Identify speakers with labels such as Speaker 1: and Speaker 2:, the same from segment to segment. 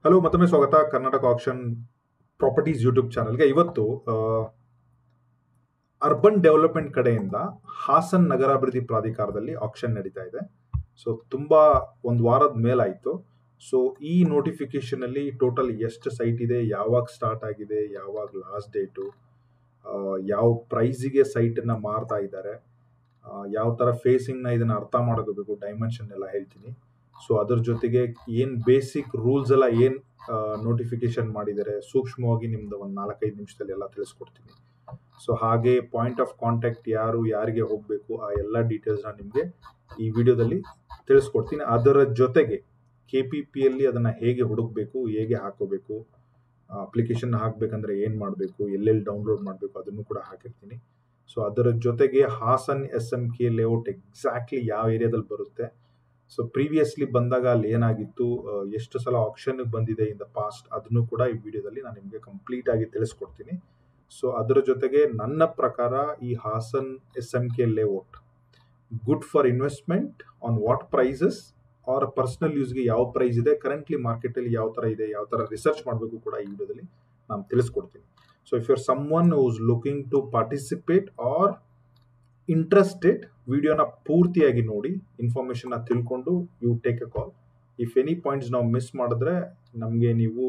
Speaker 1: hello ಮತ್ತೊಮ್ಮೆ ಸ್ವಾಗತ Karnataka action properties YouTube ಚಾನಲ್ಗೆ ಇವತ್ತು ಅರ್ಬನ್ ಡೆವಲಪ್ಮೆಂಟ್ ಕಡೆಯಿಂದ ಹಾಸನ್ ನಗರಾಭಿವೃದ್ಧಿ ಪ್ರಾಧಿಕಾರದಲ್ಲಿ ಆಕ್ಷನ್ ನಡೀತಾ ಇದೆ ಸೊ ತುಂಬಾ ಒಂದು ವಾರದ ಮೇಲಾಯಿತು ಸೊ ಈ ನೋಟಿಫಿಕೇಶನ್ ಅಲ್ಲಿ ಟೋಟಲ್ ಎಷ್ಟು ಸೈಟ್ ಇದೆ ಯಾವಾಗ ಸ್ಟಾರ್ಟ್ ಆಗಿದೆ ಯಾವಾಗ ಲಾಸ್ಟ್ ಡೇಟು ಯಾವ ಪ್ರೈಸಿಗೆ ಸೈಟನ್ನು ಮಾರ್ತಾ ಇದ್ದಾರೆ ಯಾವ ಥರ ಫೇಸಿಂಗ್ನ ಇದನ್ನು ಅರ್ಥ ಮಾಡ್ಕೋಬೇಕು ಡೈಮೆನ್ಷನ್ ಎಲ್ಲ ಹೇಳ್ತೀನಿ ಸೊ ಅದ್ರ ಜೊತೆಗೆ ಏನು ಬೇಸಿಕ್ ರೂಲ್ಸ್ ಎಲ್ಲ ಏನು ನೋಟಿಫಿಕೇಶನ್ ಮಾಡಿದ್ದಾರೆ ಸೂಕ್ಷ್ಮವಾಗಿ ನಿಮ್ದು ಒಂದು ನಾಲ್ಕೈದು ನಿಮಿಷದಲ್ಲಿ ಎಲ್ಲ ತಿಳಿಸ್ಕೊಡ್ತೀನಿ ಸೊ ಹಾಗೆ ಪಾಯಿಂಟ್ ಆಫ್ ಕಾಂಟ್ಯಾಕ್ಟ್ ಯಾರು ಯಾರಿಗೆ ಹೋಗಬೇಕು ಆ ಎಲ್ಲ ಡೀಟೇಲ್ಸ್ನ ನಿಮಗೆ ಈ ವಿಡಿಯೋದಲ್ಲಿ ತಿಳಿಸ್ಕೊಡ್ತೀನಿ ಅದರ ಜೊತೆಗೆ ಕೆ ಪಿ ಪಿಯಲ್ಲಿ ಅದನ್ನು ಹೇಗೆ ಹುಡುಕಬೇಕು ಹೇಗೆ ಹಾಕೋಬೇಕು ಅಪ್ಲಿಕೇಶನ್ ಹಾಕಬೇಕಂದ್ರೆ ಏನು ಮಾಡಬೇಕು ಎಲ್ಲೆಲ್ಲಿ ಡೌನ್ಲೋಡ್ ಮಾಡಬೇಕು ಅದನ್ನು ಕೂಡ ಹಾಕಿರ್ತೀನಿ ಸೊ ಅದರ ಜೊತೆಗೆ Hassan S M K layout exactly ಯಾವ ಏರಿಯಾದಲ್ಲಿ ಬರುತ್ತೆ ಸೊ ಪ್ರೀವಿಯಸ್ಲಿ ಬಂದಾಗ ಅಲ್ಲಿ ಏನಾಗಿತ್ತು ಎಷ್ಟು ಸಲ ಆಪ್ಷನ್ ಬಂದಿದೆ ಇನ್ ದ ಪಾಸ್ಟ್ ಅದನ್ನು ಕೂಡ ಈ ವಿಡಿಯೋದಲ್ಲಿ ನಾನು ನಿಮಗೆ ಕಂಪ್ಲೀಟ್ ಆಗಿ ತಿಳಿಸ್ಕೊಡ್ತೀನಿ ಸೊ ಅದರ ಜೊತೆಗೆ ನನ್ನ ಪ್ರಕಾರ ಈ Hassan S M K layout good for investment on what prices are personal ಯೂಸ್ಗೆ ಯಾವ ಪ್ರೈಸ್ ಇದೆ ಕರೆಂಟ್ಲಿ ಮಾರ್ಕೆಟಲ್ಲಿ ಯಾವ ಥರ ಇದೆ ಯಾವ ಥರ ರಿಸರ್ಚ್ ಮಾಡಬೇಕು ಕೂಡ ಈ ವಿಡಿಯೋದಲ್ಲಿ ನಾನು ತಿಳಿಸ್ಕೊಡ್ತೀನಿ so if you're someone who's looking to participate or interested ವಿಡಿಯೋನ ಪೂರ್ತಿಯಾಗಿ ನೋಡಿ ಇನ್ಫಾರ್ಮೇಷನ್ನ ತಿಳ್ಕೊಂಡು you take a call if any points ನಾವು ಮಿಸ್ ಮಾಡಿದ್ರೆ ನಮಗೆ ನೀವು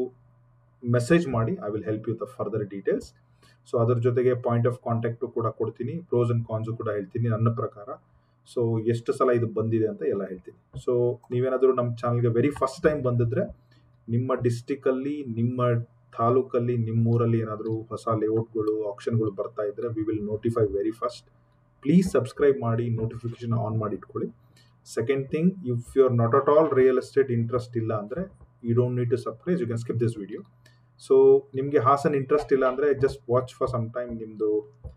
Speaker 1: ಮೆಸೇಜ್ ಮಾಡಿ I will help you the further details so ಅದ್ರ ಜೊತೆಗೆ ಪಾಯಿಂಟ್ ಆಫ್ ಕಾಂಟ್ಯಾಕ್ಟು ಕೂಡ ಕೊಡ್ತೀನಿ ಪ್ರೋಸ್ ಅಂಡ್ ಕಾನ್ಸು ಕೂಡ ಹೇಳ್ತೀನಿ ನನ್ನ ಪ್ರಕಾರ ಸೊ ಎಷ್ಟು ಸಲ ಇದು ಬಂದಿದೆ ಅಂತ ಎಲ್ಲ ಹೇಳ್ತೀನಿ ಸೊ ನೀವೇನಾದರೂ ನಮ್ಮ ಚಾನಲ್ಗೆ ವೆರಿ ಫಸ್ಟ್ ಟೈಮ್ ಬಂದಿದ್ರೆ ನಿಮ್ಮ ಡಿಸ್ಟಿಕಲ್ಲಿ ನಿಮ್ಮ ತಾಲೂಕಲ್ಲಿ ನಿಮ್ಮೂರಲ್ಲಿ ಏನಾದರೂ ಹೊಸ ಲೇಔಟ್ಗಳು ಆಪ್ಷನ್ಗಳು ಬರ್ತಾ ಇದ್ರೆ we will notify very first please subscribe ಮಾಡಿ ನೋಟಿಫಿಕೇಶನ್ ಆನ್ ಮಾಡಿ ಇಟ್ಕೊಳ್ಳಿ second thing if you are not at all real estate interest ಇಲ್ಲ ಅಂದರೆ you don't need to subscribe you can skip this video so ನಿಮಗೆ Hassan interest ಇಲ್ಲ ಅಂದರೆ just watch for some time ನಿಮ್ಮದು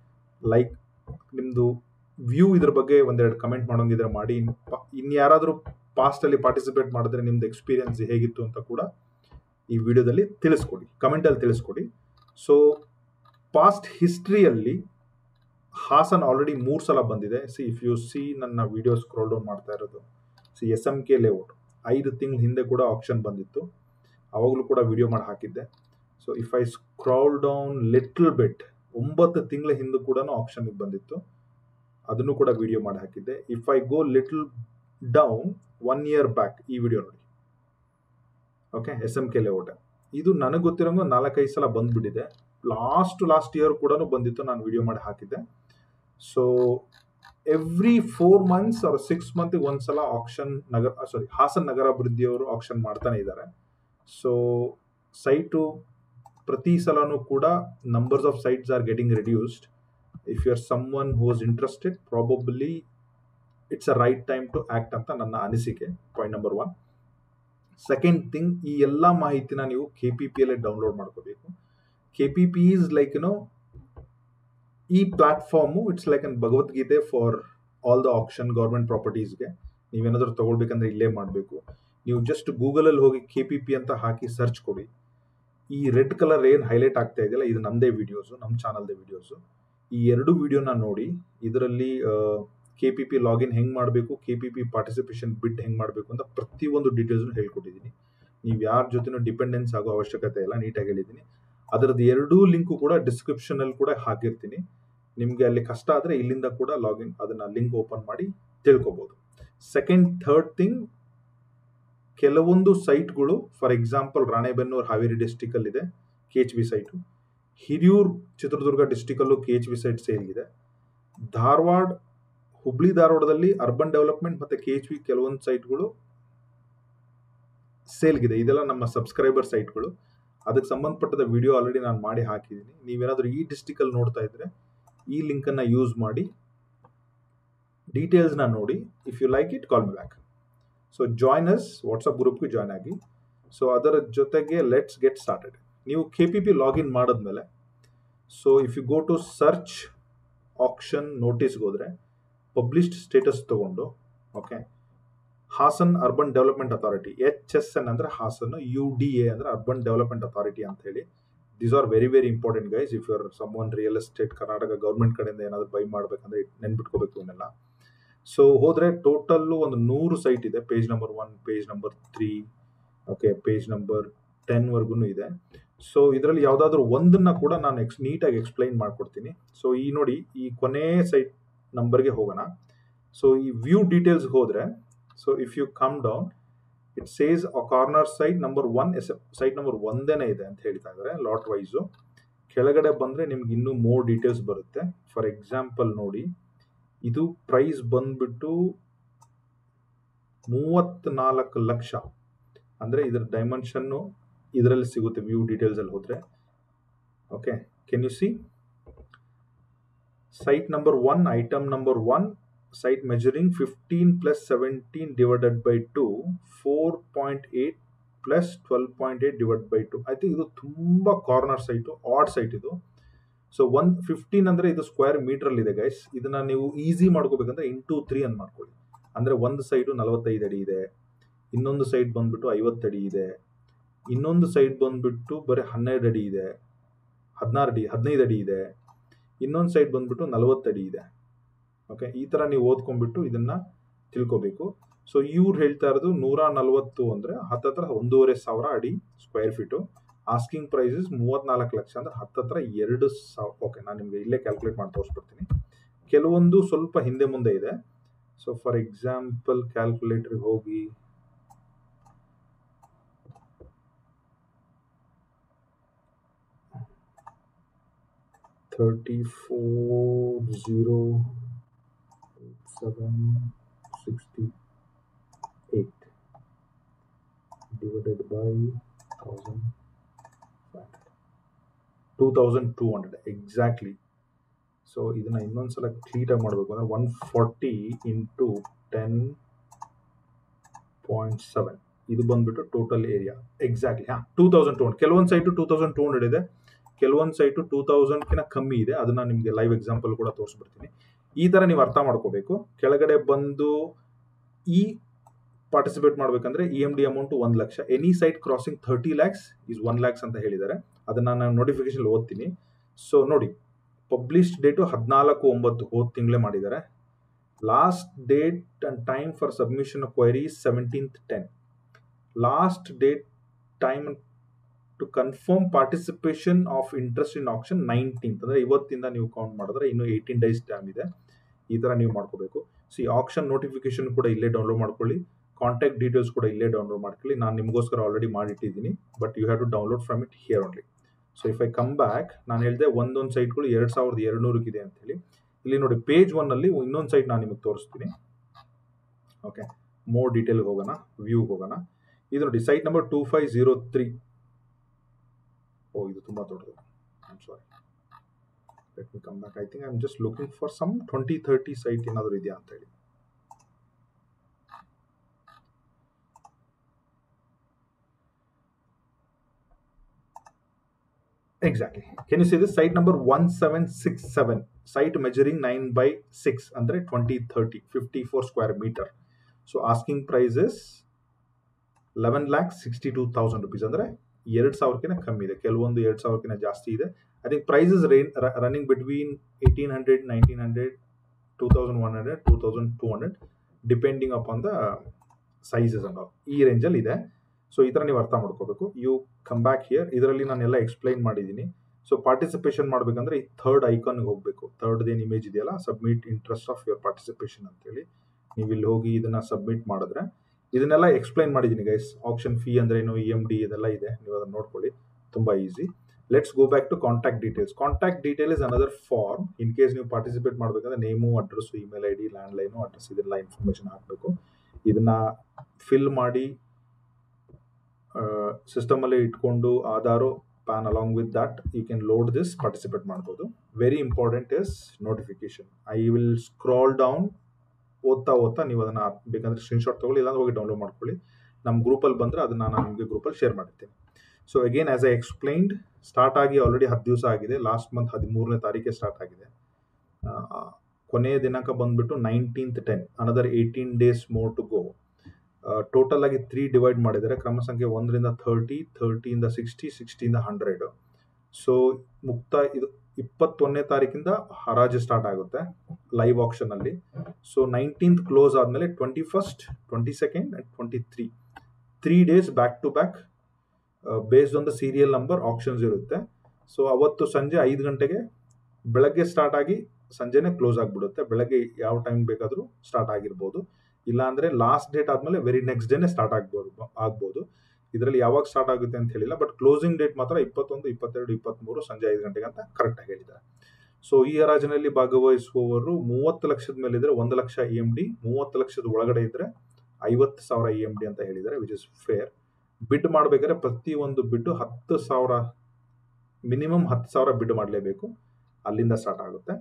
Speaker 1: like ನಿಮ್ಮದು view ಇದ್ರ ಬಗ್ಗೆ ಒಂದೆರಡು ಕಮೆಂಟ್ ಮಾಡೋಂಗಿದ್ರೆ ಮಾಡಿ ಇನ್ನು ಯಾರಾದರೂ ಪಾಸ್ಟಲ್ಲಿ ಪಾರ್ಟಿಸಿಪೇಟ್ ಮಾಡಿದ್ರೆ ನಿಮ್ದು ಎಕ್ಸ್ಪೀರಿಯನ್ಸ್ ಹೇಗಿತ್ತು ಅಂತ ಕೂಡ ಈ ವಿಡಿಯೋದಲ್ಲಿ ತಿಳಿಸ್ಕೊಡಿ ಕಮೆಂಟಲ್ಲಿ ತಿಳಿಸ್ಕೊಡಿ ಸೊ ಪಾಸ್ಟ್ ಹಿಸ್ಟ್ರಿಯಲ್ಲಿ ಹಾಸನ್ ಆಲ್ರೆಡಿ ಮೂರು ಸಲ ಬಂದಿದೆ ಸಿ ಇಫ್ ಯು ಸಿ ನನ್ನ ವಿಡಿಯೋ ಸ್ಕ್ರೋಲ್ ಡೌನ್ ಮಾಡ್ತಾ ಇರೋದು see S M K layout ಐದು ತಿಂಗಳ ಹಿಂದೆ ಕೂಡ ಆಪ್ಷನ್ ಬಂದಿತ್ತು ಅವಾಗಲೂ ಕೂಡ ವಿಡಿಯೋ ಮಾಡಿ ಹಾಕಿದ್ದೆ so if I scroll down little bit ಒಂಬತ್ತು ತಿಂಗಳ ಹಿಂದೆ ಕೂಡ ಆಪ್ಷನ್ಗೆ ಬಂದಿತ್ತು ಅದನ್ನು ಕೂಡ ವಿಡಿಯೋ ಮಾಡಿ ಹಾಕಿದ್ದೆ if I go little down one year back ಈ ವಿಡಿಯೋ ನೋಡಿ okay S M K layout ಇದು ನನಗೆ ಗೊತ್ತಿರೋಂಗೆ ನಾಲ್ಕೈದು ಸಲ ಬಂದ್ಬಿಟ್ಟಿದೆ ಲಾಸ್ಟ್ ಲಾಸ್ಟ್ ಇಯರ್ ಕೂಡ ಬಂದಿತ್ತು ನಾನು ವಿಡಿಯೋ ಮಾಡಿ ಹಾಕಿದ್ದೆ ಸೊ ಎವ್ರಿ ಫೋರ್ ಮಂತ್ಸ್ ಅವ್ರ ಸಿಕ್ಸ್ ಮಂತಿಗೆ ಒಂದ್ಸಲ ಆಕ್ಷನ್ ನಗರ ಸಾರಿ ಹಾಸನ್ ನಗರಾಭಿವೃದ್ಧಿಯವರು ಆಕ್ಷನ್ ಮಾಡ್ತಾನೆ ಇದ್ದಾರೆ ಸೊ ಸೈಟು ಪ್ರತಿ ಸಲನೂ ಕೂಡ numbers of sites are getting reduced if you are someone who is interested probably it's a right time to act ಅಂತ ನನ್ನ ಅನಿಸಿಕೆ point number one second thing ಈ ಎಲ್ಲ ಮಾಹಿತಿನ ನೀವು ಕೆ ಪಿ ಪಿಯಲ್ಲೇ ಡೌನ್ಲೋಡ್ ಮಾಡ್ಕೋಬೇಕು K P P is like no ಈ platform it's like an Bhagavad Gita for all the option government ಪ್ರಾಪರ್ಟೀಸ್ಗೆ ನೀವೇನಾದರೂ ತಗೊಳ್ಬೇಕಂದ್ರೆ ಇಲ್ಲೇ ಮಾಡಬೇಕು ನೀವು ಜಸ್ಟ್ ಗೂಗಲಲ್ಲಿ ಹೋಗಿ ಕೆ ಪಿ ಪಿ ಅಂತ ಹಾಕಿ ಸರ್ಚ್ ಕೊಡಿ ಈ ರೆಡ್ ಕಲರ್ ಏನು ಹೈಲೈಟ್ ಆಗ್ತಾ ಇದೆಯಲ್ಲ ಇದು ನಮ್ಮದೇ ವಿಡಿಯೋಸು ನಮ್ಮ ಚಾನಲ್ದೇ ವಿಡಿಯೋಸು ಈ ಎರಡು ವಿಡಿಯೋನ ನೋಡಿ ಇದರಲ್ಲಿ ಕೆ ಪಿ ಪಿ ಲಾಗಿನ್ ಹೆಂಗೆ ಮಾಡಬೇಕು K P P participation bit ಹೆಂಗೆ ಮಾಡಬೇಕು ಅಂತ ಪ್ರತಿಯೊಂದು ಡೀಟೇಲ್ಸ್ನು ಹೇಳ್ಕೊಟ್ಟಿದ್ದೀನಿ ನೀವು ಯಾರ ಜೊತೆನೂ ಡಿಪೆಂಡೆನ್ಸ್ ಆಗೋ ಅವಶ್ಯಕತೆ ಇಲ್ಲ ನೀಟಾಗಿ ಹೇಳಿದ್ದೀನಿ ಅದರದ್ದು ಎರಡೂ ಲಿಂಕು ಕೂಡ ಡಿಸ್ಕ್ರಿಪ್ಷನಲ್ಲಿ ಕೂಡ ಹಾಕಿರ್ತೀನಿ ನಿಮಗೆ ಅಲ್ಲಿ ಕಷ್ಟ ಆದರೆ ಇಲ್ಲಿಂದ ಕೂಡ ಲಾಗಿನ್ ಅದನ್ನು ಲಿಂಕ್ ಓಪನ್ ಮಾಡಿ ತಿಳ್ಕೊಬೋದು ಸೆಕೆಂಡ್ ಥರ್ಡ್ ಥಿಂಗ್ ಕೆಲವೊಂದು ಸೈಟ್ಗಳು ಫಾರ್ ಎಕ್ಸಾಂಪಲ್ ರಾಣೆಬೆನ್ನೂರು ಹಾವೇರಿ ಡಿಸ್ಟಿಕಲ್ಲಿ ಇದೆ K H B site Hiriyur Chitradurga ಡಿಸ್ಟಿಕಲ್ಲೂ ಕೆ ಎಚ್ ಬಿ ಸೈಟ್ ಸೇಲ್ಗಿದೆ ಧಾರವಾಡ ಹುಬ್ಳಿ ಧಾರವಾಡದಲ್ಲಿ ಅರ್ಬನ್ ಡೆವಲಪ್ಮೆಂಟ್ ಮತ್ತು ಕೆ ಎಚ್ ಬಿ ಕೆಲವೊಂದು ಸೈಟ್ಗಳು ಸೇಲ್ಗಿದೆ ಇದೆಲ್ಲ ನಮ್ಮ ಸಬ್ಸ್ಕ್ರೈಬರ್ ಸೈಟ್ಗಳು ಅದಕ್ಕೆ ಸಂಬಂಧಪಟ್ಟದ ವಿಡಿಯೋ ಆಲ್ರೆಡಿ ನಾನು ಮಾಡಿ ಹಾಕಿದ್ದೀನಿ ನೀವೇನಾದರೂ ಈ ಡಿಸ್ಟಿಕಲ್ಲಿ ನೋಡ್ತಾ ಇದ್ರೆ ಈ ಲಿಂಕನ್ನು ಯೂಸ್ ಮಾಡಿ ಡೀಟೇಲ್ಸ್ನ ನೋಡಿ if you like it call me back so join us WhatsApp ಗ್ರೂಪ್ಗೆ ಜಾಯ್ನ್ ಆಗಿ ಸೊ ಅದರ ಜೊತೆಗೆ ಲೆಟ್ಸ್ ಗೆಟ್ ಸ್ಟಾರ್ಟೆಡ್ ನೀವು ಕೆ ಪಿ ಪಿ ಲಾಗಿನ್ ಮಾಡಿದ್ಮೇಲೆ so if you go to search option ನೋಟಿಸ್ಗೆ ಹೋದರೆ ಪಬ್ಲಿಷ್ಡ್ ಸ್ಟೇಟಸ್ ತಗೊಂಡು okay Hassan urban development authority H S N ಅಂದರೆ ಹಾಸನ್ ಯು ಡಿ ಎ ಅಂದರೆ ಅರ್ಬನ್ ಡೆವಲಪ್ಮೆಂಟ್ ಅಥಾರಿಟಿ ಅಂತ ಹೇಳಿ these are very very important guys if you are someone real estate Karnataka government ಕಡೆಯಿಂದ ಏನಾದರೂ by ಮಾಡಬೇಕಂದ್ರೆ ನೆನ್ಬಿಟ್ಕೋಬೇಕು ಇವನ್ನೆಲ್ಲ ಸೊ ಹೋದರೆ ಟೋಟಲ್ಲು ಒಂದು ನೂರು ಸೈಟ್ ಇದೆ page number one page number three okay page number ಟೆನ್ವರೆಗೂ ಇದೆ ಸೊ ಇದರಲ್ಲಿ ಯಾವುದಾದ್ರೂ ಒಂದನ್ನ ಕೂಡ ನಾನು ಎಕ್ಸ್ ನೀಟಾಗಿ ಎಕ್ಸ್ಪ್ಲೈನ್ ಮಾಡ್ಕೊಡ್ತೀನಿ ಸೊ ಈ ನೋಡಿ ಈ ಕೊನೆ ಸೈಟ್ ನಂಬರ್ಗೆ ಹೋಗೋಣ ಸೊ ಈ ವ್ಯೂ ಡೀಟೇಲ್ಸ್ ಹೋದರೆ so if you come down it says a corner site number one yes site number ಒಂದೇನೇ ಇದೆ ಅಂತ ಹೇಳ್ತಾ ಇದ್ದಾರೆ ಲಾಟ್ ವೈಸು ಕೆಳಗಡೆ ಬಂದರೆ ನಿಮ್ಗೆ ಇನ್ನೂ ಮೋರ್ ಡೀಟೇಲ್ಸ್ ಬರುತ್ತೆ ಫಾರ್ ಎಕ್ಸಾಂಪಲ್ ನೋಡಿ ಇದು ಪ್ರೈಸ್ ಬಂದ್ಬಿಟ್ಟು ಮೂವತ್ತ್ನಾಲ್ಕು ಲಕ್ಷ ಅಂದರೆ ಇದರ ಡೈಮೆನ್ಷನ್ನು ಇದರಲ್ಲಿ ಸಿಗುತ್ತೆ ವ್ಯೂ ಡೀಟೇಲ್ಸ್ ಅಲ್ಲಿ ಹೋದರೆ okay can you see site number one item number one site measuring fifteen plus seventeen divided by two four point eight plus twelve point eight divide by two I think ಇದು ತುಂಬ corner site odd site ಇದು so one fifteen ಅಂದರೆ ಇದು square metre ಇದೆ guys ಇದನ್ನ ನೀವು easy ಮಾಡ್ಕೋಬೇಕಂದ್ರೆ into three ಅಂತ ಮಾಡ್ಕೊಳ್ಳಿ ಅಂದರೆ ಒಂದು ಸೈಡು ನಲವತ್ತೈದು ಅಡಿ ಇದೆ ಇನ್ನೊಂದು ಸೈಡ್ ಬಂದ್ಬಿಟ್ಟು ಐವತ್ತು ಅಡಿ ಇದೆ ಇನ್ನೊಂದು ಸೈಡ್ ಬಂದ್ಬಿಟ್ಟು ಬರೀ ಹನ್ನೆರಡು ಅಡಿ ಇದೆ ಹದಿನಾರು ಅಡಿ ಹದಿನೈದು ಅಡಿ ಇದೆ ಇನ್ನೊಂದು ಸೈಡ್ ಬಂದ್ಬಿಟ್ಟು ನಲವತ್ತು ಅಡಿ ಇದೆ ಓಕೆ ಈ ಥರ ನೀವು ಓದ್ಕೊಂಡ್ಬಿಟ್ಟು ಇದನ್ನ ತಿಳ್ಕೊಬೇಕು ಸೊ ಇವ್ರು ಹೇಳ್ತಾ ಇರೋದು ನೂರ ನಲವತ್ತು ಅಂದರೆ ಹತ್ತತ್ರ ಒಂದೂವರೆ ಸಾವಿರ ಅಡಿ ಸ್ಕ್ವೇರ್ ಫೀಟು ಆಸ್ಕಿಂಗ್ ಪ್ರೈಸಸ್ ಮೂವತ್ನಾಲ್ಕು ಲಕ್ಷ ಅಂದ್ರೆ ಹತ್ತತ್ರ ಎರಡು ಸಾವಿರ ಓಕೆ ನಾನು ನಿಮಗೆ ಇಲ್ಲೇ ಕ್ಯಾಲ್ಕುಲೇಟ್ ಮಾಡಿ ತೋರಿಸ್ಬಿಡ್ತೀನಿ ಕೆಲವೊಂದು ಸ್ವಲ್ಪ ಹಿಂದೆ ಮುಂದೆ ಇದೆ ಸೊ ಫಾರ್ ಎಕ್ಸಾಂಪಲ್ ಕ್ಯಾಲ್ಕುಲೇಟರ್ಗೆ ಹೋಗಿ thirty four zero seven sixty eight divided by thousand two thousand two hundred exactly so ಇದನ್ನ ಇನ್ನೊಂದ್ಸಲ ಕ್ಲೀಟಾಗಿ ಮಾಡಬೇಕು ಅಂದರೆ one forty into ten point seven ಇದು ಬಂದ್ಬಿಟ್ಟು ಟೋಟಲ್ ಏರಿಯಾ ಎಕ್ಸಾಕ್ಟ್ಲಿ ಹಾಂ ಟೂ ತೌಸಂಡ್ ಟೂ ಹಂಡ್ರೆಡ್ ಕೆಲವೊಂದು site two thousand two hundred ಇದೆ ಕೆಲವೊಂದು ಸೈಟು ಟೂ ತೌಸಂಡ್ಕಿಂತ ಕಮ್ಮಿ ಇದೆ ಅದನ್ನ ನಿಮಗೆ ಲೈವ್ ಎಕ್ಸಾಂಪಲ್ ಕೂಡ ತೋರಿಸ್ಬಿಡ್ತೀನಿ ಈ ಥರ ನೀವು ಅರ್ಥ ಮಾಡ್ಕೋಬೇಕು ಕೆಳಗಡೆ ಬಂದು ಈ ಪಾರ್ಟಿಸಿಪೇಟ್ ಮಾಡಬೇಕಂದ್ರೆ ಇ ಎಮ್ ಡಿ ಅಮೌಂಟ್ ಒಂದು lakh any site crossing thirty lakhs is one lakhs ಅಂತ ಹೇಳಿದ್ದಾರೆ ಅದನ್ನ ನಾನು ನೋಟಿಫಿಕೇಶನ್ ಓದ್ತೀನಿ ಸೊ ನೋಡಿ ಪಬ್ಲಿಷ್ಡ್ ಡೇಟು ಹದಿನಾಲ್ಕು ಒಂಬತ್ತು ಹೋದ ತಿಂಗಳೇ ಮಾಡಿದ್ದಾರೆ last date and time for submission query seventeenth ten last date time to confirm participation of interest in option nineteenth ಅಂದರೆ ಇವತ್ತಿಂದ ನೀವು ಕೌಂಟ್ ಮಾಡಿದ್ರೆ ಇನ್ನು ಏಯ್ಟೀನ್ ಡೇಸ್ ಟೈಮ್ ಇದೆ ಈ ಥರ ನೀವು ಮಾಡ್ಕೋಬೇಕು ಸೊ ಈ ಆಪ್ಷನ್ ನೋಟಿಫಿಕೇಶನ್ ಕೂಡ ಇಲ್ಲೇ ಡೌನ್ಲೋಡ್ ಮಾಡ್ಕೊಳ್ಳಿ ಕಾಂಟ್ಯಾಕ್ಟ್ ಡೀಟೇಲ್ಸ್ ಕೂಡ ಇಲ್ಲೇ ಡೌನ್ಲೋಡ್ ಮಾಡ್ಕೊಳ್ಳಿ ನಾನು ನಿಮಗೋಸ್ಕರ ಆಲ್ರೆಡಿ ಮಾಡಿಟ್ಟಿದ್ದೀನಿ but you have to download from it here only so if I come back ನಾನು ಹೇಳಿದೆ ಒಂದೊಂದು ಸೈಟ್ಗಳು ಎರಡು ಸಾವಿರದ ಎರಡುನೂರಕ್ಕಿದೆ ಅಂತೇಳಿ ಇಲ್ಲಿ ನೋಡಿ ಪೇಜ್ ಒನ್ನಲ್ಲಿ ಇನ್ನೊಂದು ಸೈಟ್ ನಾನು ನಿಮಗೆ ತೋರಿಸ್ತೀನಿ ಓಕೆ ಮೋರ್ ಡೀಟೇಲ್ಗೆ ಹೋಗೋಣ ವ್ಯೂಗೆ ಹೋಗೋಣ ಇದು ನೋಡಿ site number two five zero three oh ಇದು ತುಂಬ ದೊಡ್ಡದು I'm sorry let me come back I think I am just looking for some twenty thirty site ಏನಾದರೂ ಇದೆಯಾ ಅಂತ ಹೇಳಿ exactly can you see this site number one seven six seven site measuring nine by six ಅಂದರೆ twenty thirty fifty four square meter so asking prices eleven lakh sixty two thousand rupees ಅಂದರೆ ಎರಡು ಸಾವಿರಕ್ಕಿಂತ ಕಮ್ಮಿ ಇದೆ ಕೆಲವೊಂದು ಎರಡು ಸಾವಿರಕ್ಕಿಂತ ಜಾಸ್ತಿ ಇದೆ ಐ ಥಿಂಕ್ ಪ್ರೈಸಸ್ ರೇನ್ running between eighteen hundred nineteen hundred two thousand one hundred two thousand two hundred depending upon the sizes ಅನ್ನೋ ಈ ರೇಂಜಲ್ಲಿ ಇದೆ ಸೊ ಈ ಥರ ನೀವು ಅರ್ಥ ಮಾಡ್ಕೋಬೇಕು ಯು ಕಮ್ ಬ್ಯಾಕ್ ಹಿಯರ್ ಇದರಲ್ಲಿ ನಾನೆಲ್ಲ ಎಕ್ಸ್ಪ್ಲೈನ್ ಮಾಡಿದ್ದೀನಿ ಸೊ ಪಾರ್ಟಿಸಿಪೇಷನ್ ಮಾಡಬೇಕಂದ್ರೆ ಈ ಥರ್ಡ್ ಐಕಾನ್ಗೆ ಹೋಗಬೇಕು ಥರ್ಡ್ ಏನು ಇಮೇಜ್ ಇದೆಯಲ್ಲ submit interest of your participation ಅಂತೇಳಿ ನೀವು ಇಲ್ಲಿ ಹೋಗಿ ಇದನ್ನ ಸಬ್ಮಿಟ್ ಮಾಡಿದ್ರೆ ಇದನ್ನೆಲ್ಲ ಎಕ್ಸ್ಪ್ಲೈನ್ ಮಾಡಿದ್ದೀನಿ ಗೈಸ್ ಆಪ್ಷನ್ ಫೀ ಅಂದ್ರೆ ಏನು ಇ ಎಮ್ ಡಿ ಇದೆಲ್ಲ ಇದೆ ನೀವು ಅದನ್ನ ನೋಡ್ಕೊಳ್ಳಿ ತುಂಬ easy let's go back to contact details contact detail is another form in case ನೀವು ಪಾರ್ಟಿಸಿಪೇಟ್ ಮಾಡಬೇಕಂದ್ರೆ name address email I D landline address ಇದೆಲ್ಲ ಇನ್ಫಾರ್ಮೇಷನ್ ಹಾಕಬೇಕು ಇದನ್ನ ಫಿಲ್ ಮಾಡಿ ಸಿಸ್ಟಮಲ್ಲಿ ಇಟ್ಕೊಂಡು Aadhaar PAN along with that you can load this participate ಮಾಡ್ಬೋದು very important is notification I will scroll down ಓದ್ತಾ ಓದ್ತಾ ನೀವು ಅದನ್ನ ಬೇಕಂದ್ರೆ ಸ್ಕ್ರೀನ್ಶಾಟ್ ತಗೊಳ್ಳಿ ಇಲ್ಲಾಂದ್ರೆ ಹೋಗಿ ಡೌನ್ಲೋಡ್ ಮಾಡ್ಕೊಳ್ಳಿ ನಮ್ಮ ಗ್ರೂಪಲ್ಲಿ ಬಂದರೆ ಅದನ್ನ ನಾನು ನಿಮಗೆ ಗ್ರೂಪಲ್ಲಿ ಶೇರ್ ಮಾಡಿರ್ತೀನಿ so again as I explained start ಆಗಿ ಆಲ್ರೆಡಿ ಹತ್ತು ದಿವಸ ಆಗಿದೆ ಲಾಸ್ಟ್ ಮಂತ್ ಹದಿಮೂರನೇ ತಾರೀಕೆ ಸ್ಟಾರ್ಟ್ ಆಗಿದೆ ಕೊನೆಯ ದಿನಾಂಕ ಬಂದ್ಬಿಟ್ಟು nineteenth ten another eighteen days more to go total ಆಗಿ ತ್ರೀ ಡಿವೈಡ್ ಮಾಡಿದ್ದಾರೆ ಕ್ರಮ ಸಂಖ್ಯೆ ಒಂದರಿಂದ ಥರ್ಟಿ ಥರ್ಟಿಯಿಂದ ಸಿಕ್ಸ್ಟಿ ಸಿಕ್ಸ್ಟಿಯಿಂದ ಹಂಡ್ರೆಡ್ ಸೊ ಮುಕ್ತ ಇದು ಇಪ್ಪತ್ತೊಂದನೇ ತಾರೀಕಿಂದ ಹರಾಜು ಸ್ಟಾರ್ಟ್ ಆಗುತ್ತೆ ಲೈವ್ ಆಕ್ಷನ್ ಅಲ್ಲಿ ಸೊ ನೈನ್ಟೀನ್ತ್ ಕ್ಲೋಸ್ ಆದಮೇಲೆ twenty first twenty second and twenty three three days back to back based on the serial number options ಇರುತ್ತೆ ಸೊ ಅವತ್ತು ಸಂಜೆ ಐದು ಗಂಟೆಗೆ ಬೆಳಗ್ಗೆ ಸ್ಟಾರ್ಟ್ ಆಗಿ ಸಂಜೆನೆ ಕ್ಲೋಸ್ ಆಗಿಬಿಡುತ್ತೆ ಬೆಳಗ್ಗೆ ಯಾವ ಟೈಮ್ ಬೇಕಾದರೂ ಸ್ಟಾರ್ಟ್ ಆಗಿರ್ಬೋದು ಇಲ್ಲಾಂದ್ರೆ ಲಾಸ್ಟ್ ಡೇಟ್ ಆದಮೇಲೆ ವೆರಿ ನೆಕ್ಸ್ಟ್ ಡೇನೆ ಸ್ಟಾರ್ಟ್ ಆಗ್ಬೋದು ಆಗ್ಬೋದು ಇದರಲ್ಲಿ ಯಾವಾಗ ಸ್ಟಾರ್ಟ್ ಆಗುತ್ತೆ ಅಂತ ಹೇಳಿಲ್ಲ ಬಟ್ ಕ್ಲೋಸಿಂಗ್ ಡೇಟ್ ಮಾತ್ರ ಇಪ್ಪತ್ತೊಂದು ಇಪ್ಪತ್ತೆರಡು ಇಪ್ಪತ್ತ್ಮೂರು ಸಂಜೆ ಐದು ಗಂಟೆಗೆ ಅಂತ ಕರೆಕ್ಟಾಗಿ ಹೇಳಿದ್ದಾರೆ ಸೊ ಈ ಹರಾಜಿನಲ್ಲಿ ಭಾಗವಹಿಸುವವರು ಮೂವತ್ತು ಲಕ್ಷದ ಮೇಲೆ ಇದ್ರೆ ಒಂದು ಲಕ್ಷ ಇ ಎಮ್ ಡಿ ಮೂವತ್ತು ಲಕ್ಷದ ಒಳಗಡೆ ಇದ್ರೆ ಐವತ್ತು ಸಾವಿರ ಇ ಎಮ್ ಡಿ ಅಂತ ಹೇಳಿದ್ದಾರೆ ವಿಚ್ ಇಸ್ ಫೇರ್ ಬಿಡ್ ಮಾಡಬೇಕಾದ್ರೆ ಪ್ರತಿ ಒಂದು ಬಿಡ್ಡು ಹತ್ತು ಸಾವಿರ ಮಿನಿಮಮ್ ಹತ್ತು ಸಾವಿರ ಬಿಡ್ ಮಾಡಲೇಬೇಕು ಅಲ್ಲಿಂದ ಸ್ಟಾರ್ಟ್ ಆಗುತ್ತೆ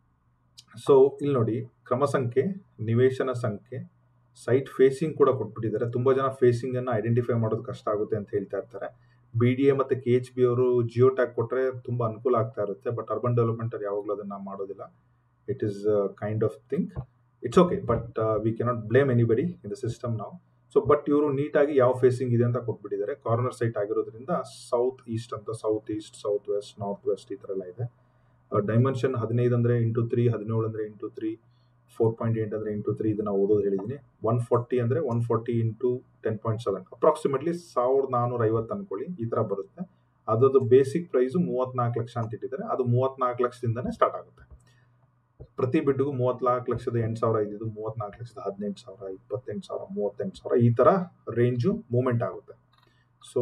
Speaker 1: ಸೊ ಇಲ್ಲಿ ನೋಡಿ ಕ್ರಮ ಸಂಖ್ಯೆ ನಿವೇಶನ ಸಂಖ್ಯೆ ಸೈಟ್ ಫೇಸಿಂಗ್ ಕೂಡ ಕೊಟ್ಬಿಟ್ಟಿದ್ದಾರೆ ತುಂಬ ಜನ ಫೇಸಿಂಗ್ ಅನ್ನು ಐಡೆಂಟಿಫೈ ಮಾಡೋದು ಕಷ್ಟ ಆಗುತ್ತೆ ಅಂತ ಹೇಳ್ತಾ ಇರ್ತಾರೆ ಬಿ ಡಿ ಎ ಮತ್ತು ಕೆ ಎಚ್ ಬಿ ಅವರು ಜಿಯೋ ಟ್ಯಾಗ್ ಕೊಟ್ಟರೆ ತುಂಬ ಅನುಕೂಲ ಆಗ್ತಾ ಇರುತ್ತೆ ಬಟ್ ಅರ್ಬನ್ ಡೆವಲಪ್ಮೆಂಟ್ ಅವ್ರು ಯಾವಾಗಲೂ ಅದನ್ನು ಮಾಡೋದಿಲ್ಲ it is kind of thing it's okay but we cannot blame anybody in the system ನಾವು ಸೊ ಬಟ್ ಇವರು ನೀಟಾಗಿ ಯಾವ ಫೇಸಿಂಗ್ ಇದೆ ಅಂತ ಕೊಟ್ಬಿಟ್ಟಿದ್ದಾರೆ ಕಾರ್ನರ್ ಸೈಟ್ ಆಗಿರೋದ್ರಿಂದ ಸೌತ್ ಈಸ್ಟ್ ಅಂತ south east south west north west ಈ ಥರ ಎಲ್ಲ ಇದೆ ಡೈಮೆನ್ಷನ್ ಹದಿನೈದು ಅಂದರೆ ಇಂಟು ತ್ರೀ ಹದಿನೇಳು ಅಂದರೆ into three four point eight ಅಂದರೆ ಇಂಟು ತ್ರೀ ಇದನ್ನು ಓದೋದು ಹೇಳಿದ್ದೀನಿ ಒನ್ ಫಾರ್ಟಿ ಅಂದರೆ one forty into ten point seven approximately ಸಾವಿರದ ನಾನ್ನೂರ ಐವತ್ತು ಅನ್ಕೊಳ್ಳಿ ಈ ಥರ ಬರುತ್ತೆ ಅದರದ್ದು ಬೇಸಿಕ್ ಪ್ರೈಸು ಮೂವತ್ನಾಲ್ಕು ಲಕ್ಷ ಅಂತ ಇಟ್ಟಿದ್ದಾರೆ ಅದು ಮೂವತ್ನಾಲ್ಕು ಲಕ್ಷದಿಂದನೇ ಸ್ಟಾರ್ಟ್ ಆಗುತ್ತೆ ಪ್ರತಿ ಬಿಡ್ಡಿಗೂ ಮೂವತ್ನಾಲ್ಕು ಲಕ್ಷದ ಎಂಟು ಸಾವಿರ ಇದ್ದಿದ್ದು ಮೂವತ್ನಾಲ್ಕು ಲಕ್ಷದ ಹದಿನೆಂಟು ಸಾವಿರ ಇಪ್ಪತ್ತೆಂಟು ಸಾವಿರ ಮೂವತ್ತೆಂಟು ಸಾವಿರ ಈ ಥರ ರೇಂಜು ಮೂಮೆಂಟ್ ಆಗುತ್ತೆ ಸೊ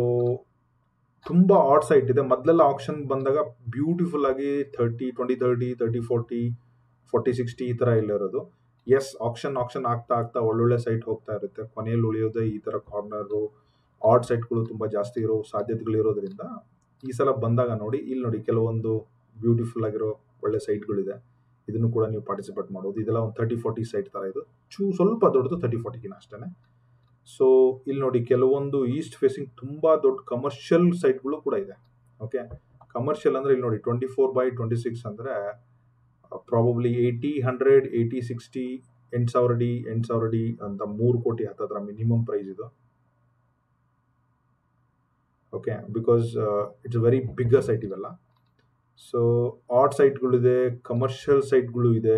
Speaker 1: ತುಂಬ ಆಡ್ ಸೈಟ್ ಇದೆ ಮೊದಲೆಲ್ಲ ಆಪ್ಷನ್ ಬಂದಾಗ ಬ್ಯೂಟಿಫುಲ್ ಆಗಿ thirty twenty thirty thirty forty forty sixty ಈ ಥರ ಇಲ್ಲಿರೋದು ಎಸ್ ಆಪ್ಷನ್ ಆಪ್ಷನ್ ಆಗ್ತಾ ಆಗ್ತಾ ಒಳ್ಳೊಳ್ಳೆ ಸೈಟ್ ಹೋಗ್ತಾ ಇರುತ್ತೆ ಕೊನೆಯಲ್ಲಿ ಉಳಿಯೋದೇ ಈ ಥರ ಕಾರ್ನರು ಆಡ್ ಸೈಟ್ಗಳು ತುಂಬ ಜಾಸ್ತಿ ಇರೋ ಸಾಧ್ಯತೆಗಳು ಇರೋದ್ರಿಂದ ಈ ಸಲ ಬಂದಾಗ ನೋಡಿ ಇಲ್ಲಿ ನೋಡಿ ಕೆಲವೊಂದು ಬ್ಯೂಟಿಫುಲ್ ಆಗಿರೋ ಒಳ್ಳೆ ಸೈಟ್ಗಳಿದೆ ಇದನ್ನು ಕೂಡ ನೀವು ಪಾರ್ಟಿಸಿಪೇಟ್ ಮಾಡೋದು ಇದೆಲ್ಲ ಒಂದು ತರ್ಟಿ ಫೋರ್ಟಿ ಸೈಟ್ ಥರ ಇದು ಚೂ ಸ್ವಲ್ಪ ದೊಡ್ಡದು ತರ್ಟಿ ಫೋರ್ಟಿಗಿನ ಅಷ್ಟೇ ಸೊ ಇಲ್ಲಿ ನೋಡಿ ಕೆಲವೊಂದು ಈಸ್ಟ್ ಫೇಸಿಂಗ್ ತುಂಬ ದೊಡ್ಡ ಕಮರ್ಷಿಯಲ್ ಸೈಟ್ಗಳು ಕೂಡ ಇದೆ ಓಕೆ ಕಮರ್ಷಿಯಲ್ ಅಂದರೆ ಇಲ್ಲಿ ನೋಡಿ twenty four by twenty six ಅಂದರೆ probably eighty hundred eighty sixty ಎಂಟು ಸಾವಿರ ಡಿ ಎಂಟು ಸಾವಿರ ಡಿ ಅಂತ ಮೂರು ಕೋಟಿ ಹತ್ತತ್ರ ಮಿನಿಮಮ್ ಪ್ರೈಸ್ ಇದು okay because it's very bigger site ಇವೆಲ್ಲ ಸೊ ಆಡ್ ಸೈಟ್ಗಳಿದೆ ಕಮರ್ಷಿಯಲ್ ಸೈಟ್ಗಳು ಇದೆ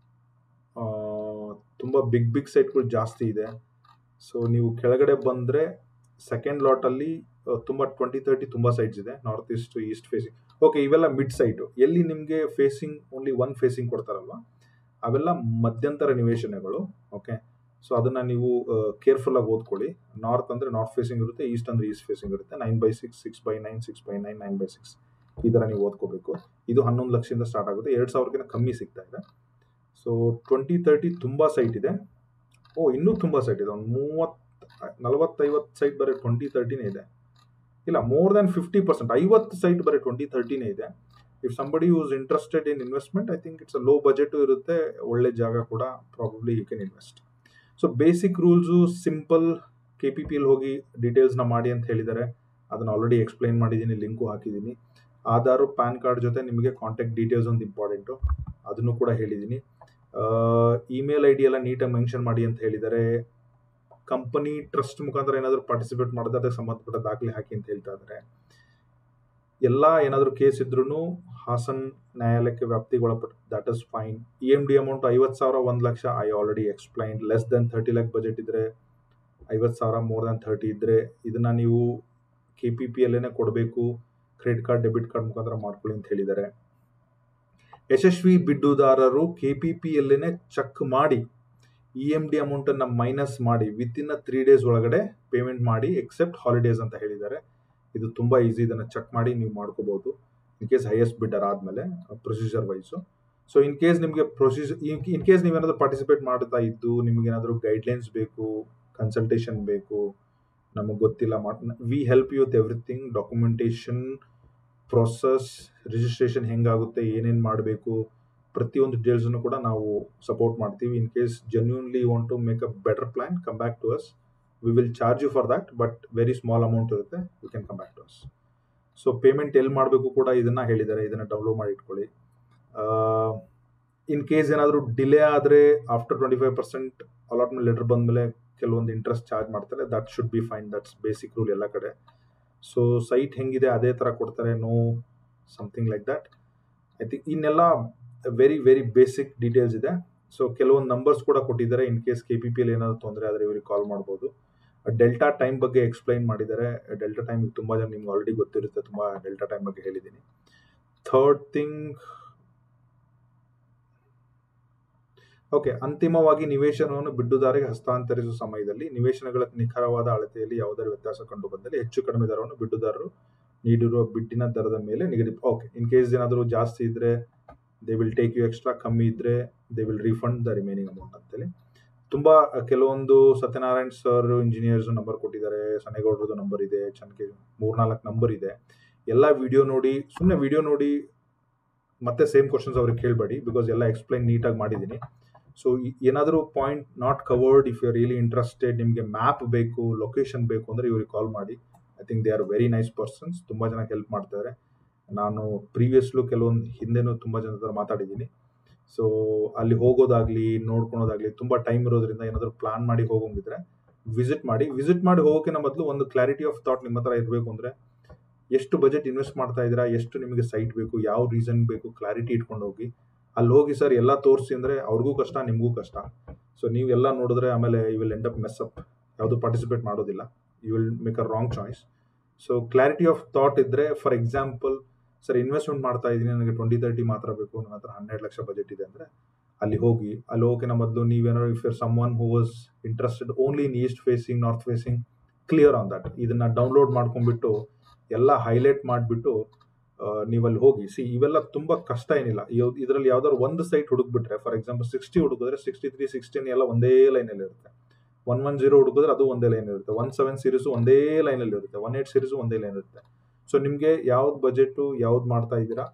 Speaker 1: ತುಂಬ ಬಿಗ್ ಬಿಗ್ ಸೈಟ್ಗಳು ಜಾಸ್ತಿ ಇದೆ ಸೊ ನೀವು ಕೆಳಗಡೆ ಬಂದರೆ ಸೆಕೆಂಡ್ ಲಾಟಲ್ಲಿ ತುಂಬ ಟ್ವೆಂಟಿ ತರ್ಟಿ ತುಂಬ ಸೈಟ್ಸ್ ಇದೆ north east east facing okay ಇವೆಲ್ಲ ಮಿಡ್ ಸೈಟು ಎಲ್ಲಿ ನಿಮಗೆ ಫೇಸಿಂಗ್ ಓನ್ಲಿ ಒನ್ ಫೇಸಿಂಗ್ ಕೊಡ್ತಾರಲ್ವ ಅವೆಲ್ಲ ಮಧ್ಯಂತರ ನಿವೇಶನಗಳು ಓಕೆ ಸೊ ಅದನ್ನು ನೀವು ಕೇರ್ಫುಲ್ಲಾಗಿ ಓದ್ಕೊಳ್ಳಿ ನಾರ್ತ್ ಅಂದರೆ ನಾರ್ತ್ ಫೇಸಿಂಗ್ ಇರುತ್ತೆ ಈಸ್ಟ್ ಅಂದರೆ ಈಸ್ಟ್ ಫೇಸಿಂಗ್ ಇರುತ್ತೆ nine by six six by nine six by nine nine by six ಈ ಥರ ನೀವು ಓದ್ಕೋಬೇಕು ಇದು ಹನ್ನೊಂದು ಲಕ್ಷದಿಂದ ಸ್ಟಾರ್ಟ್ ಆಗುತ್ತೆ ಎರಡು ಸಾವಿರಕ್ಕಿಂತ ಕಮ್ಮಿ ಸಿಗ್ತಾ ಇದೆ ಸೊ ಟ್ವೆಂಟಿ ತರ್ಟಿ ತುಂಬ ಸೈಟ್ ಇದೆ ಓ ಇನ್ನೂ ತುಂಬ ಸೈಟ್ ಇದೆ ಒಂದು ಮೂವತ್ತು ನಲವತ್ತೈವತ್ತು ಸೈಟ್ ಬರೀ ಟ್ವೆಂಟಿ ತರ್ಟಿನೇ ಇದೆ ಇಲ್ಲ ಮೋರ್ ದ್ಯಾನ್ ಫಿಫ್ಟಿ ಪರ್ಸೆಂಟ್ ಐವತ್ತು ಸೈಟ್ ಬರೀ ಟ್ವೆಂಟಿ ತರ್ಟಿನೇ ಇದೆ if somebody use interested in investment I think it's a low budget ಇರುತ್ತೆ ಒಳ್ಳೆ ಜಾಗ ಕೂಡ probably you can invest so basic rules simple K P P L ಹೋಗಿ ಡೀಟೇಲ್ಸ್ನ ಮಾಡಿ ಅಂತ ಹೇಳಿದ್ದಾರೆ ಅದನ್ನು ಆಲ್ರೆಡಿ ಎಕ್ಸ್ಪ್ಲೈನ್ ಮಾಡಿದ್ದೀನಿ ಲಿಂಕು ಹಾಕಿದ್ದೀನಿ ಆಧಾರು ಪ್ಯಾನ್ ಕಾರ್ಡ್ ಜೊತೆ ನಿಮಗೆ ಕಾಂಟ್ಯಾಕ್ಟ್ ಡೀಟೇಲ್ಸ್ ಒಂದು ಇಂಪಾರ್ಟೆಂಟು ಅದನ್ನು ಕೂಡ ಹೇಳಿದ್ದೀನಿ ಇಮೇಲ್ ಐ ಡಿ ಎಲ್ಲ ನೀಟಾಗಿ ಮೆನ್ಷನ್ ಮಾಡಿ ಅಂತ ಹೇಳಿದ್ದಾರೆ ಕಂಪನಿ ಟ್ರಸ್ಟ್ ಮುಖಾಂತರ ಏನಾದರೂ ಪಾರ್ಟಿಸಿಪೇಟ್ ಮಾಡಿದ್ರೆ ಅದಕ್ಕೆ ಸಂಬಂಧಪಟ್ಟ ದಾಖಲೆ ಹಾಕಿ ಅಂತ ಹೇಳ್ತಾ ಇದ್ದಾರೆ ಎಲ್ಲ ಏನಾದರೂ ಕೇಸ್ ಇದ್ರೂ ಹಾಸನ್ ನ್ಯಾಯಾಲಯಕ್ಕೆ ವ್ಯಾಪ್ತಿಗೆ ಒಳಪಟ್ಟು that is fine E M D amount ಐವತ್ತು ಸಾವಿರ ಒಂದು lakh I already explain less than thirty lakh budget ಇದ್ದರೆ ಐವತ್ತು ಸಾವಿರ ಮೋರ್ ದೆನ್ ಥರ್ಟಿ ಇದ್ದರೆ ಇದನ್ನು ನೀವು ಕೆ ಪಿ ಪಿ ಎಲ್ಲೇ ಕೊಡಬೇಕು ಕ್ರೆಡಿಟ್ ಕಾರ್ಡ್ ಡೆಬಿಟ್ ಕಾರ್ಡ್ ಮುಖಾಂತರ ಮಾಡ್ಕೊಳ್ಳಿ ಅಂತ ಹೇಳಿದ್ದಾರೆ ಯಶಸ್ವಿ ಬಿಡ್ಡುದಾರರು ಕೆ ಪಿ ಪಿ ಎಲ್ಲೇ ಚೆಕ್ ಮಾಡಿ ಇ ಎಮ್ ಡಿ ಅಮೌಂಟನ್ನು ಮೈನಸ್ ಮಾಡಿ ವಿತ್ ಇನ್ ತ್ರೀ ಡೇಸ್ ಒಳಗಡೆ ಪೇಮೆಂಟ್ ಮಾಡಿ ಎಕ್ಸೆಪ್ಟ್ ಹಾಲಿಡೇಸ್ ಅಂತ ಹೇಳಿದ್ದಾರೆ ಇದು ತುಂಬ ಈಸಿ ಇದನ್ನು ಚೆಕ್ ಮಾಡಿ ನೀವು ಮಾಡ್ಕೋಬಹುದು ಇನ್ ಕೇಸ್ ಹೈಯೆಸ್ಟ್ ಬಿಡ್ಡರ್ ಆದಮೇಲೆ procedure wise so in case ನಿಮಗೆ ಪ್ರೊಸೀಜರ್ ಇನ್ ಕೇಸ್ ನೀವೇನಾದರೂ ಪಾರ್ಟಿಸಿಪೇಟ್ ಮಾಡ್ತಾ ಇದ್ದು ನಿಮಗೇನಾದರೂ ಗೈಡ್ಲೈನ್ಸ್ ಬೇಕು ಕನ್ಸಲ್ಟೇಷನ್ ಬೇಕು ನಮಗೆ ಗೊತ್ತಿಲ್ಲ we help you with everything documentation process registration ಹೆಂಗಾಗುತ್ತೆ ಏನೇನು ಮಾಡಬೇಕು ಪ್ರತಿಯೊಂದು ಡೀಟೇಲ್ಸನ್ನು ಕೂಡ ನಾವು ಸಪೋರ್ಟ್ ಮಾಡ್ತೀವಿ in case genuinely want to make a better plan come back to us we will charge you for that but very small amount ಇರುತ್ತೆ you can come back to us so payment ಎಲ್ಲಿ ಮಾಡಬೇಕು ಕೂಡ ಇದನ್ನು ಹೇಳಿದ್ದಾರೆ ಇದನ್ನು download ಮಾಡಿ ಇಟ್ಕೊಳ್ಳಿ in case ಏನಾದರೂ ಡಿಲೇ ಆದರೆ after twenty five percent allotment letter ಬಂದಮೇಲೆ ಕೆಲವೊಂದು ಇಂಟ್ರೆಸ್ಟ್ ಚಾರ್ಜ್ ಮಾಡ್ತಾರೆ that should be fine that's basic rule ಎಲ್ಲ ಕಡೆ ಸೊ ಸೈಟ್ ಹೆಂಗಿದೆ ಅದೇ ಥರ ಕೊಡ್ತಾರೆ no something like that I think ಇನ್ನೆಲ್ಲ ವೆರಿ ವೆರಿ ಬೇಸಿಕ್ ಡೀಟೇಲ್ಸ್ ಇದೆ ಸೊ ಕೆಲವೊಂದು ನಂಬರ್ಸ್ ಕೂಡ ಕೊಟ್ಟಿದ್ದಾರೆ in case K P P L ಏನಾದರೂ ತೊಂದರೆ ಆದರೆ ಇವರಿಗೆ ಕಾಲ್ ಮಾಡ್ಬೋದು ಡೆಲ್ಟಾ ಟೈಮ್ ಬಗ್ಗೆ ಎಕ್ಸ್ಪ್ಲೈನ್ ಮಾಡಿದ್ದಾರೆ ಡೆಲ್ಟಾ ಟೈಮ್ ತುಂಬ ಜನ ನಿಮ್ಗೆ ಆಲ್ರೆಡಿ ಗೊತ್ತಿರುತ್ತೆ ತುಂಬ ಡೆಲ್ಟಾ ಟೈಮ್ ಬಗ್ಗೆ ಹೇಳಿದ್ದೀನಿ ಥರ್ಡ್ ಥಿಂಗ್ ಓಕೆ ಅಂತಿಮವಾಗಿ ನಿವೇಶನವನ್ನು ಬಿಡ್ಡುದಾರಿಗೆ ಹಸ್ತಾಂತರಿಸುವ ಸಮಯದಲ್ಲಿ ನಿವೇಶನಗಳ ನಿಖರವಾದ ಅಳತೆಯಲ್ಲಿ ಯಾವುದೇ ವ್ಯತ್ಯಾಸ ಕಂಡು ಬಂದಲ್ಲಿ ಹೆಚ್ಚು ಕಡಿಮೆ ದರವನ್ನು ಬಿಡ್ಡುದಾರರು ನೀಡಿರುವ ಬಿಡ್ಡಿನ ದರದ ಮೇಲೆ ನಿಗದಿ ಓಕೆ ಇನ್ ಕೇಸ್ ಏನಾದರೂ ಜಾಸ್ತಿ ಇದ್ರೆ they will take you extra ಕಮ್ಮಿ ಇದ್ರೆ they will refund the remaining amount ಅಂತೇಳಿ ತುಂಬಾ ಕೆಲವೊಂದು ಸತ್ಯನಾರಾಯಣ್ ಸರ್ ಇಂಜಿನಿಯರ್ಸ್ ನಂಬರ್ ಕೊಟ್ಟಿದ್ದಾರೆ ಸನೇಗೌಡರದು ನಂಬರ್ ಇದೆ ಚನ್ಕೆ ಮೂರ್ನಾಲ್ಕು ನಂಬರ್ ಇದೆ ಎಲ್ಲ ವಿಡಿಯೋ ನೋಡಿ ಸುಮ್ಮನೆ ವಿಡಿಯೋ ನೋಡಿ ಮತ್ತೆ ಸೇಮ್ ಕ್ವಶನ್ಸ್ ಅವ್ರಿಗೆ ಕೇಳಬೇಡಿ ಬಿಕಾಸ್ ಎಲ್ಲ ಎಕ್ಸ್ಪ್ಲೈನ್ ನೀಟಾಗಿ ಮಾಡಿದ್ದೀನಿ ಸೊ ಏನಾದರೂ point not covered if you really interested ನಿಮಗೆ ಮ್ಯಾಪ್ ಬೇಕು ಲೊಕೇಶನ್ ಬೇಕು ಅಂದರೆ ಇವ್ರಿಗೆ ಕಾಲ್ ಮಾಡಿ I think they are very nice persons ತುಂಬ ಜನ ಹೆಲ್ಪ್ ಮಾಡ್ತಾರೆ ನಾನು ಪ್ರೀವಿಯಸ್ಲು ಕೆಲವೊಂದು ಹಿಂದೆನೂ ತುಂಬ ಜನ ಹತ್ರ ಮಾತಾಡಿದ್ದೀನಿ ಸೊ ಅಲ್ಲಿ ಹೋಗೋದಾಗ್ಲಿ ನೋಡ್ಕೊಳೋದಾಗ್ಲಿ ತುಂಬ ಟೈಮ್ ಇರೋದ್ರಿಂದ ಏನಾದರೂ ಪ್ಲಾನ್ ಮಾಡಿ ಹೋಗೋಂಗಿದ್ರೆ ವಿಸಿಟ್ ಮಾಡಿ ವಿಸಿಟ್ ಮಾಡಿ ಹೋಗೋಕ್ಕಿಂತ ಮೊದಲು ಒಂದು ಕ್ಲಾರಿಟಿ ಆಫ್ ಥಾಟ್ ನಿಮ್ಮ ಹತ್ರ ಇರಬೇಕು ಅಂದರೆ ಎಷ್ಟು ಬಜೆಟ್ ಇನ್ವೆಸ್ಟ್ ಮಾಡ್ತಾ ಇದ್ದೀರಾ ಎಷ್ಟು ನಿಮಗೆ ಸೈಟ್ ಬೇಕು ಯಾವ ರೀಸನ್ ಬೇಕು ಕ್ಲಾರಿಟಿ ಇಟ್ಕೊಂಡು ಹೋಗಿ ಅಲ್ಲಿ ಹೋಗಿ ಸರ್ ಎಲ್ಲ ತೋರಿಸಿ ಅಂದರೆ ಅವ್ರಿಗೂ ಕಷ್ಟ ನಿಮಗೂ ಕಷ್ಟ ಸೊ ನೀವು ಎಲ್ಲ ನೋಡಿದ್ರೆ ಆಮೇಲೆ you will end up mess up ಯಾವುದು ಪಾರ್ಟಿಸಿಪೇಟ್ ಮಾಡೋದಿಲ್ಲ you will make a wrong choice so clarity of thought ಇದ್ದರೆ ಫಾರ್ ಎಕ್ಸಾಂಪಲ್ ಸರ್ ಇನ್ವೆಸ್ಟ್ಮೆಂಟ್ ಮಾಡ್ತಾ ಇದ್ದೀನಿ ನನಗೆ ಟ್ವೆಂಟಿ ತರ್ಟಿ ಮಾತ್ರ ಬೇಕು ನನ್ನ ಹತ್ರ ಹನ್ನೆರಡು ಲಕ್ಷ ಬಜೆಟ್ ಇದೆ ಅಂದರೆ ಅಲ್ಲಿ ಹೋಗಿ ಅಲ್ಲಿ ಹೋಗಿನ ಮೊದಲು ನೀವೇನೋ if you're someone who was interested only in east facing north facing clear on that ಇದನ್ನ ಡೌನ್ಲೋಡ್ ಮಾಡ್ಕೊಂಡ್ಬಿಟ್ಟು ಎಲ್ಲ ಹೈಲೈಟ್ ಮಾಡಿಬಿಟ್ಟು ನೀವು ಅಲ್ಲಿ ಹೋಗಿ ಸಿ ಇವೆಲ್ಲ ತುಂಬ ಕಷ್ಟ ಏನಿಲ್ಲ ಇದರಲ್ಲಿ ಯಾವ್ದಾದ್ರು ಒಂದು ಸೈಟ್ ಹುಡುಕ್ಬಿಟ್ರೆ ಫಾರ್ ಎಕ್ಸಾಂಪಲ್ ಸಿಕ್ಸ್ಟಿ ಹುಡುಕಿದ್ರೆ ಸಿಕ್ಸ್ಟಿ ತ್ರೀ ಸಿಕ್ಸ್ಟೀನ್ ಎಲ್ಲ ಒಂದೇ ಲೈನಲ್ಲಿ ಇರುತ್ತೆ ಒನ್ ಒನ್ ಜೀರೋ ಹುಡುಕಿದ್ರೆ ಅದು ಒಂದೇ ಲೈನ್ ಇರುತ್ತೆ ಒನ್ ಸೆವೆನ್ ಸೀರೀಸು ಒಂದೇ ಲೈನಲ್ಲಿ ಇರುತ್ತೆ ಒನ್ ಏಟ್ ಸೀರೀಸು ಒಂದೇ ಲೈನ್ ಇರುತ್ತೆ ಸೊ ನಿಮಗೆ ಯಾವ್ದು ಬಜೆಟು ಯಾವ್ದು ಮಾಡ್ತಾ ಇದ್ದೀರಾ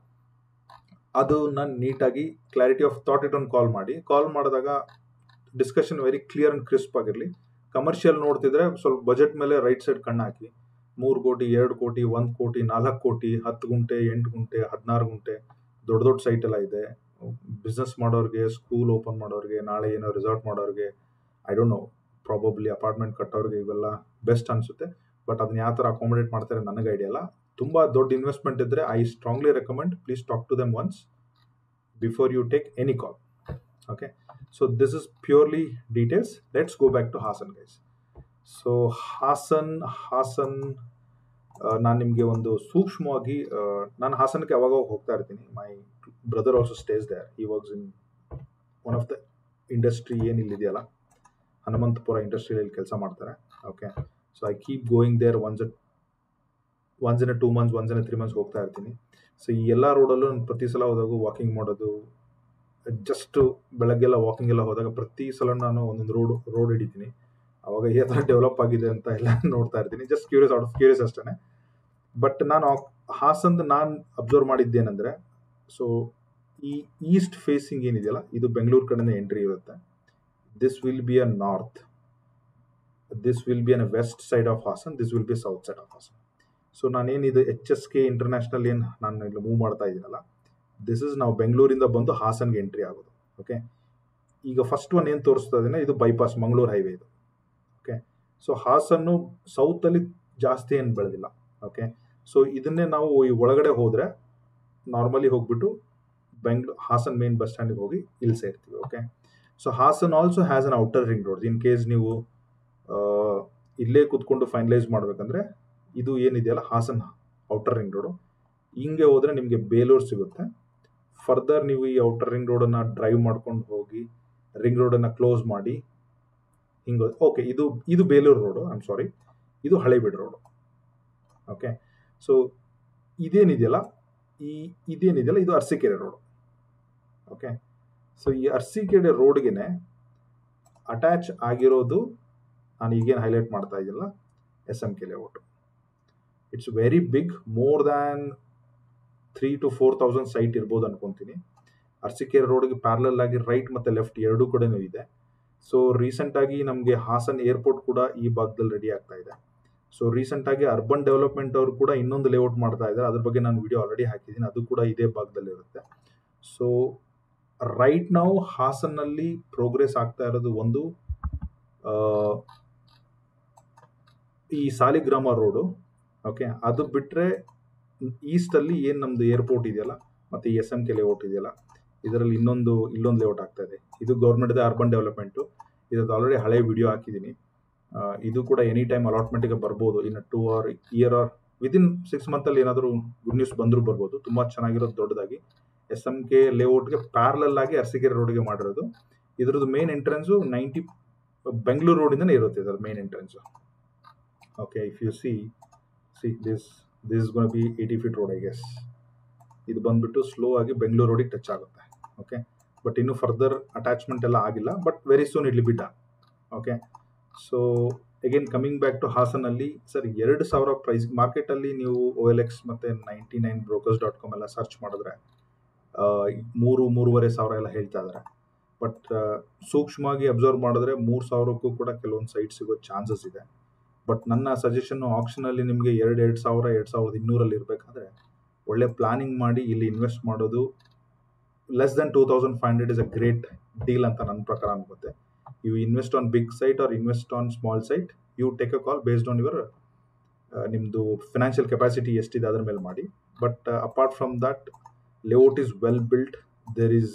Speaker 1: ಅದನ್ನ ನೀಟಾಗಿ ಕ್ಲಾರಿಟಿ ಆಫ್ ಥಾಟ್ ಇಟ್ ಒಂದು ಕಾಲ್ ಮಾಡಿ ಕಾಲ್ ಮಾಡಿದಾಗ discussion very clear and crisp ಆಗಿರಲಿ ಕಮರ್ಷಿಯಲ್ ನೋಡ್ತಿದ್ರೆ ಸ್ವಲ್ಪ ಬಜೆಟ್ ಮೇಲೆ ರೈಟ್ ಸೈಡ್ ಕಣ್ಣು ಹಾಕಿ ಮೂರು ಕೋಟಿ ಎರಡು ಕೋಟಿ ಒಂದು ಕೋಟಿ ನಾಲ್ಕು ಕೋಟಿ ಹತ್ತು ಗುಂಟೆ ಎಂಟು ಗುಂಟೆ ಹದಿನಾರು ಗುಂಟೆ ದೊಡ್ಡ ದೊಡ್ಡ ಸೈಟ್ ಎಲ್ಲ ಇದೆ ಬಿಸ್ನೆಸ್ ಮಾಡೋರಿಗೆ ಸ್ಕೂಲ್ ಓಪನ್ ಮಾಡೋರಿಗೆ ನಾಳೆ ಏನೋ ರಿಸಾರ್ಟ್ ಮಾಡೋರಿಗೆ I don't know probably apartment ಕಟ್ಟೋರಿಗೆ ಇವೆಲ್ಲ ಬೆಸ್ಟ್ ಅನಿಸುತ್ತೆ ಬಟ್ ಅದನ್ನ ಯಾವ ಥರ ಅಕಾಮಿಡೇಟ್ ಮಾಡ್ತಾರೆ ನನಗೆ ಐಡಿಯಾ ಇಲ್ಲ ತುಂಬ ದೊಡ್ಡ ಇನ್ವೆಸ್ಟ್ಮೆಂಟ್ ಇದ್ದರೆ I strongly recommend please talk to them once before you take any call okay so this is purely details let's go back to Hassan guys so Hassan Hassan ನಾನು ನಿಮಗೆ ಒಂದು ಸೂಕ್ಷ್ಮವಾಗಿ ನಾನು ಹಾಸನಕ್ಕೆ ಯಾವಾಗ ಹೋಗ್ತಾ ಇರ್ತೀನಿ my brother also stays there he works in one of the industry ಏನು ಇಲ್ಲಿದೆಯಲ್ಲ ಹನುಮಂತಪುರ ಇಂಡಸ್ಟ್ರಿಯಲ್ಲಿ ಕೆಲಸ ಮಾಡ್ತಾರೆ okay so I keep going there once once in two months once in three months ಹೋಗ್ತಾ ಇರ್ತೀನಿ ಸೊ ಈ ಎಲ್ಲ ರೋಡಲ್ಲೂ ನಾನು ಪ್ರತಿ ಸಲ ಹೋದಾಗ ವಾಕಿಂಗ್ ಮಾಡೋದು ಜಸ್ಟ್ ಬೆಳಗ್ಗೆಲ್ಲ ವಾಕಿಂಗ್ ಎಲ್ಲ ಹೋದಾಗ ಪ್ರತಿ ಸಲ ನಾನು ಒಂದೊಂದು ರೋಡ್ ರೋಡ್ ಹಿಡಿತೀನಿ ಅವಾಗ ಯಾವ ಥರ ಡೆವಲಪ್ ಆಗಿದೆ ಅಂತ ಎಲ್ಲ ನೋಡ್ತಾ ಇರ್ತೀನಿ just curious out of curious ಅಷ್ಟೇ ಬಟ್ ನಾನು ಹಾಸನ್ದು ನಾನು ಅಬ್ಸರ್ವ್ ಮಾಡಿದ್ದೇನೆಂದರೆ ಸೊ ಈ ಈಸ್ಟ್ ಫೇಸಿಂಗ್ ಏನಿದೆಯಲ್ಲ ಇದು ಬೆಂಗಳೂರು ಕಡೆಯಿಂದ ಎಂಟ್ರಿ ಇರುತ್ತೆ this will be a north this will be an west side of Hassan this will be south side of Hassan so ನಾನೇನಿದು ಎಚ್ ಎಸ್ ಕೆ ಇಂಟರ್ನ್ಯಾಷನಲ್ ಏನು ನಾನು ಇಲ್ಲಿ ಮೂವ್ ಮಾಡ್ತಾ ಇದ್ದೀನಲ್ಲ ದಿಸ್ ಇಸ್ ನಾವು ಬೆಂಗಳೂರಿಂದ ಬಂದು ಹಾಸನ್ಗೆ ಎಂಟ್ರಿ ಆಗೋದು ಓಕೆ ಈಗ ಫಸ್ಟ್ ಒನ್ ಏನು ತೋರಿಸ್ತಾ ಇದ್ದೀನಿ ಇದು ಬೈಪಾಸ್ ಮಂಗಳೂರು ಹೈವೇ ಇದು ಓಕೆ ಸೊ ಹಾಸನ್ನು ಸೌತಲ್ಲಿ ಜಾಸ್ತಿ ಏನು ಬೆಳೆದಿಲ್ಲ ಓಕೆ ಸೊ ಇದನ್ನೇ ನಾವು ಈ ಒಳಗಡೆ ಹೋದರೆ ನಾರ್ಮಲಿ ಹೋಗ್ಬಿಟ್ಟು ಬೆಂಗ್ಳೂರು ಹಾಸನ್ ಮೇನ್ ಬಸ್ ಸ್ಟ್ಯಾಂಡಿಗೆ ಹೋಗಿ ಇಲ್ಲಿ ಸೇರ್ತೀವಿ okay so Hassan also has an outer ring road in case ನೀವು ಇಲ್ಲೇ ಕೂತ್ಕೊಂಡು ಫೈನಲೈಸ್ ಮಾಡಬೇಕಂದ್ರೆ ಇದು ಏನಿದೆಯಲ್ಲ ಹಾಸನ್ ಔಟರ್ ರಿಂಗ್ ರೋಡು ಹಿಂಗೆ ಹೋದರೆ ನಿಮಗೆ ಬೇಲೂರು ಸಿಗುತ್ತೆ ಫರ್ದರ್ ನೀವು ಈ ಔಟರ್ ರಿಂಗ್ ರೋಡನ್ನು ಡ್ರೈವ್ ಮಾಡ್ಕೊಂಡು ಹೋಗಿ ರಿಂಗ್ ರೋಡನ್ನು ಕ್ಲೋಸ್ ಮಾಡಿ ಹಿಂಗೆ ಓಕೆ ಇದು ಇದು Belur road I am sorry ಇದು ಹಳೇಬೀಡು ರೋಡು ಓಕೆ ಸೊ ಇದೇನಿದೆಯಲ್ಲ ಈ ಇದೇನಿದೆಯಲ್ಲ ಇದು ಅರಸೀಕೆರೆ ರೋಡು ಓಕೆ ಸೊ ಈ ಅರಸೀಕೆರೆ ರೋಡ್ಗೆ ಅಟ್ಯಾಚ್ ಆಗಿರೋದು ನಾನು ಈಗೇನು ಹೈಲೈಟ್ ಮಾಡ್ತಾ ಇದ್ದಿಲ್ಲ S M K layout it's very big more than three two four thousand site ಇರ್ಬೋದು ಅನ್ಕೊಂತೀನಿ ಅರಸೀಕೆರೆ ರೋಡ್ಗೆ ಪ್ಯಾರಲಲ್ ಆಗಿ ರೈಟ್ ಮತ್ತು ಲೆಫ್ಟ್ ಎರಡೂ ಕಡೆನೂ ಇದೆ ಸೊ ರೀಸೆಂಟಾಗಿ ನಮಗೆ ಹಾಸನ್ ಏರ್ಪೋರ್ಟ್ ಕೂಡ ಈ ಭಾಗದಲ್ಲಿ ರೆಡಿ ಆಗ್ತಾ ಇದೆ ಸೊ ರೀಸೆಂಟಾಗಿ ಅರ್ಬನ್ ಡೆವಲಪ್ಮೆಂಟ್ ಅವರು ಕೂಡ ಇನ್ನೊಂದು ಲೇಔಟ್ ಮಾಡ್ತಾ ಇದ್ದಾರೆ ಅದ್ರ ಬಗ್ಗೆ ನಾನು ವಿಡಿಯೋ ಆಲ್ರೆಡಿ ಹಾಕಿದ್ದೀನಿ ಅದು ಕೂಡ ಇದೇ ಭಾಗದಲ್ಲಿ ಇರುತ್ತೆ ಸೊ ರೈಟ್ ನಾವು ಹಾಸನ್ನಲ್ಲಿ ಪ್ರೋಗ್ರೆಸ್ ಆಗ್ತಾ ಇರೋದು ಒಂದು ಈ ಸಾಲಿಗ್ರಾಮ ರೋಡು ಓಕೆ ಅದು ಬಿಟ್ಟರೆ ಈಸ್ಟಲ್ಲಿ ಏನು ನಮ್ಮದು ಏರ್ಪೋರ್ಟ್ ಇದೆಯಲ್ಲ ಮತ್ತು ಈ ಎಸ್ ಎಮ್ ಕೆ ಲೇಔಟ್ ಇದೆಯಲ್ಲ ಇದರಲ್ಲಿ ಇನ್ನೊಂದು ಇಲ್ಲೊಂದು ಲೇಔಟ್ ಆಗ್ತಾ ಇದೆ ಇದು ಗೌರ್ಮೆಂಟ್ದ ಅರ್ಬನ್ ಡೆವಲಪ್ಮೆಂಟು ಇದರದ್ದು ಆಲ್ರೆಡಿ ಹಳೆ ವಿಡಿಯೋ ಹಾಕಿದ್ದೀನಿ ಇದು ಕೂಡ ಎನಿ ಟೈಮ್ ಅಲಾಟ್ಮೆಂಟ್ಗೆ ಬರ್ಬೋದು ಇನ್ನು two or year or within six ಮಂತಲ್ಲಿ ಏನಾದರೂ ಗುಡ್ ನ್ಯೂಸ್ ಬಂದರೂ ಬರ್ಬೋದು ತುಂಬ ಚೆನ್ನಾಗಿರೋದು ದೊಡ್ಡದಾಗಿ ಎಸ್ ಎಮ್ ಕೆ ಲೇಔಟ್ಗೆ ಪ್ಯಾರಲಲ್ ಆಗಿ ಅರಸೀಕೆರೆ ರೋಡ್ಗೆ ಮಾಡಿರೋದು ಇದ್ರದ್ದು ಮೇನ್ ಎಂಟ್ರೆನ್ಸು ನೈಂಟಿ ಬೆಂಗಳೂರು ರೋಡಿಂದನೇ ಇರುತ್ತೆ ಇದರ main entrance okay if you see see this this is gonna be eighty feet road I guess ಇದು ಬಂದ್ಬಿಟ್ಟು ಸ್ಲೋ ಆಗಿ ಬೆಂಗಳೂರು ರೋಡಿಗೆ ಟಚ್ ಆಗುತ್ತೆ ಓಕೆ ಬಟ್ ಇನ್ನೂ ಫರ್ದರ್ ಅಟ್ಯಾಚ್ಮೆಂಟ್ ಎಲ್ಲ ಆಗಿಲ್ಲ ಬಟ್ ವೆರಿ ಸೂನ್ ಇಡ್ಲಿ ಬಿಡ್ಡ okay so again coming back to ಹಾಸನಲ್ಲಿ ಸರ್ ಎರಡು ಸಾವಿರ ಪ್ರೈಸ್ ಮಾರ್ಕೆಟಲ್ಲಿ ನೀವು ಓ ಎಲ್ ಎಕ್ಸ್ ಮತ್ತು ninety nine brokers dot com ಎಲ್ಲ ಸರ್ಚ್ ಮಾಡಿದ್ರೆ ಮೂರು ಮೂರುವರೆ ಸಾವಿರ ಎಲ್ಲ ಹೇಳ್ತಾ ಇದ್ದಾರೆ ಬಟ್ ಸೂಕ್ಷ್ಮವಾಗಿ ಅಬ್ಸರ್ವ್ ಮಾಡಿದ್ರೆ ಮೂರು ಸಾವಿರಕ್ಕೂ ಕೂಡ ಕೆಲವೊಂದು ಸೈಟ್ ಸಿಗೋ ಚಾನ್ಸಸ್ ಇದೆ ಬಟ್ ನನ್ನ ಸಜೆಷನ್ ಆಪ್ಷನಲ್ಲಿ ನಿಮಗೆ ಎರಡು ಎರಡು ಸಾವಿರ ಎರಡು ಸಾವಿರದ ಇನ್ನೂರಲ್ಲಿ ಇರಬೇಕಾದ್ರೆ ಒಳ್ಳೆ ಪ್ಲಾನಿಂಗ್ ಮಾಡಿ ಇಲ್ಲಿ ಇನ್ವೆಸ್ಟ್ ಮಾಡೋದು less than two thousand five hundred is a great deal ಅಂತ ನನ್ನ ಪ್ರಕಾರ ಅನ್ಸುತ್ತೆ you invest on big site or invest on small site you take a call based on your ನಿಮ್ಮದು ಫಿನಾನ್ಷಿಯಲ್ ಕೆಪಾಸಿಟಿ ಎಷ್ಟಿದೆ ಅದ್ರ ಮೇಲೆ ಮಾಡಿ but apart from that layout is well built there is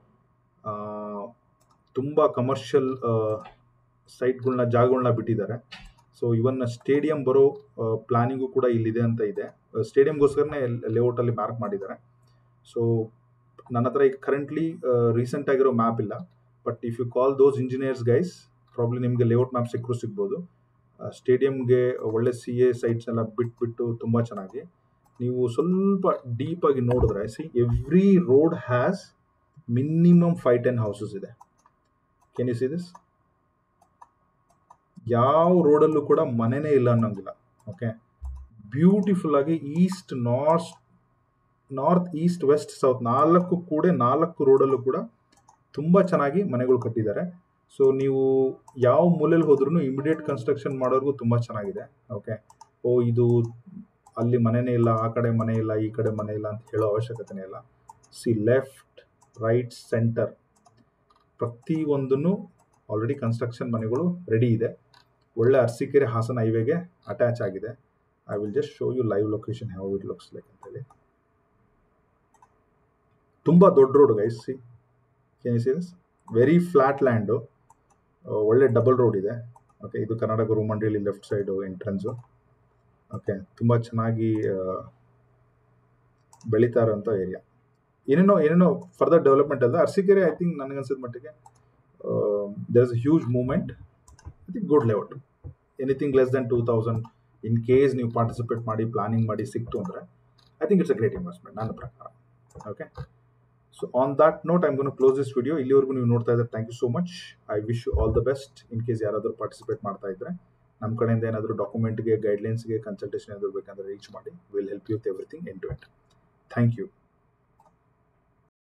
Speaker 1: ತುಂಬ ಕಮರ್ಷಿಯಲ್ ಸೈಟ್ಗಳನ್ನ ಜಾಗಗಳನ್ನ ಬಿಟ್ಟಿದ್ದಾರೆ ಸೊ ಇವನ್ ಸ್ಟೇಡಿಯಂ ಬರೋ ಪ್ಲಾನಿಂಗು ಕೂಡ ಇಲ್ಲಿದೆ ಅಂತ ಇದೆ ಸ್ಟೇಡಿಯಂಗೋಸ್ಕರನೇ ಲೇಔಟಲ್ಲಿ ಮಾರ್ಕ್ ಮಾಡಿದ್ದಾರೆ ಸೊ ನನ್ನ ಹತ್ರ ಈಗ ಕರೆಂಟ್ಲಿ ರೀಸೆಂಟ್ ಆಗಿರೋ ಮ್ಯಾಪ್ ಇಲ್ಲ but if you call those engineers guys probably ನಿಮಗೆ ಲೇಔಟ್ ಮ್ಯಾಪ್ ಸಿಕ್ಕರೂ ಸಿಗ್ಬೋದು ಸ್ಟೇಡಿಯಂಗೆ ಒಳ್ಳೆ ಸಿ ಎ ಸೈಟ್ಸ್ ಎಲ್ಲ ಬಿಟ್ಬಿಟ್ಟು ತುಂಬ ಚೆನ್ನಾಗಿ ನೀವು ಸ್ವಲ್ಪ ಡೀಪಾಗಿ ನೋಡಿದ್ರೆ see every road has minimum five ten houses ಇದೆ ಕೆನ್ ಯು ಸಿ ದಿಸ್ ಯಾವ ರೋಡಲ್ಲೂ ಕೂಡ ಮನೆನೇ ಇಲ್ಲ ಅನ್ನೋಂಗಿಲ್ಲ ಓಕೆ ಬ್ಯೂಟಿಫುಲ್ ಆಗಿ east north north east west south ನಾಲ್ಕು ಕೂಡ ನಾಲ್ಕು ರೋಡಲ್ಲೂ ಕೂಡ ತುಂಬ ಚೆನ್ನಾಗಿ ಮನೆಗಳು ಕಟ್ಟಿದ್ದಾರೆ ಸೊ ನೀವು ಯಾವ ಮೂಲೆಯಲ್ಲಿ ಹೋದ್ರೂ ಇಮಿಡಿಯೇಟ್ ಕನ್ಸ್ಟ್ರಕ್ಷನ್ ಮಾಡೋರ್ಗೂ ತುಂಬ ಚೆನ್ನಾಗಿದೆ ಓಕೆ ಓ ಇದು ಅಲ್ಲಿ ಮನೆನೇ ಇಲ್ಲ ಆ ಕಡೆ ಮನೆ ಇಲ್ಲ ಈ ಕಡೆ ಮನೆ ಇಲ್ಲ ಅಂತ ಹೇಳೋ ಅವಶ್ಯಕತೆನೇ ಇಲ್ಲ ಸಿ ಲೆಫ್ಟ್ ರೈಟ್ ಸೆಂಟರ್ ಪ್ರತಿಯೊಂದನ್ನು ಆಲ್ರೆಡಿ ಕನ್ಸ್ಟ್ರಕ್ಷನ್ ಮನೆಗಳು ರೆಡಿ ಇದೆ ಒಳ್ಳೆ ಅರಸೀಕೆರೆ ಹಾಸನ ಹೈವೇಗೆ ಅಟ್ಯಾಚ್ ಆಗಿದೆ I will just show you live location have it looks like ಅಂತೇಳಿ ತುಂಬ ದೊಡ್ಡ road guys see can see this very flat land ಒಳ್ಳೆ ಡಬಲ್ ರೋಡ್ ಇದೆ ಓಕೆ ಇದು ಕರ್ನಾಟಕ ಗುರುಮಂಡಿಯಲ್ಲಿ ಲೆಫ್ಟ್ ಸೈಡು ಎಂಟ್ರೆನ್ಸು ಓಕೆ ತುಂಬ ಚೆನ್ನಾಗಿ ಬೆಳೀತಾ ಇರೋಂಥ ಏರಿಯಾ ಏನೇನೋ ಏನೇನೋ ಫರ್ದರ್ ಡೆವಲಪ್ಮೆಂಟ್ ಅಲ್ಲ ಅರಸೀಕೆರೆ ಐ ಥಿಂಕ್ ನನಗನ್ಸಿದ ಮಟ್ಟಿಗೆ there is a huge movement I think good layout anything less than two thousand in case ನೀವು ಪಾರ್ಟಿಸಿಪೇಟ್ ಮಾಡಿ ಪ್ಲಾನಿಂಗ್ ಮಾಡಿ ಸಿಕ್ತು ಅಂದರೆ I think it's a great investment ನನ್ನ ಪ್ರಕಾರ okay so on that note I'm gonna close this video ಇಲ್ಲಿವರೆಗೂ ನೀವು ನೋಡ್ತಾ ಇದ್ದಾರೆ thank you so much I wish you all the best in case ಯಾರಾದರೂ ಪಾರ್ಟಿಸಿಪೇಟ್ ಮಾಡ್ತಾ ಇದ್ರೆ ನಮ್ಮ ಕಡೆಯಿಂದ ಏನಾದರೂ ಡಾಕ್ಯುಮೆಂಟ್ಗೆ ಗೈಡ್ಲೈನ್ಸ್ಗೆ ಕನ್ಸಲ್ಟೇಷನ್ ಏನಾದರೂ ಬೇಕಂದ್ರೆ ರೀಚ್ ಮಾಡಿ will help you with everything in to it thank you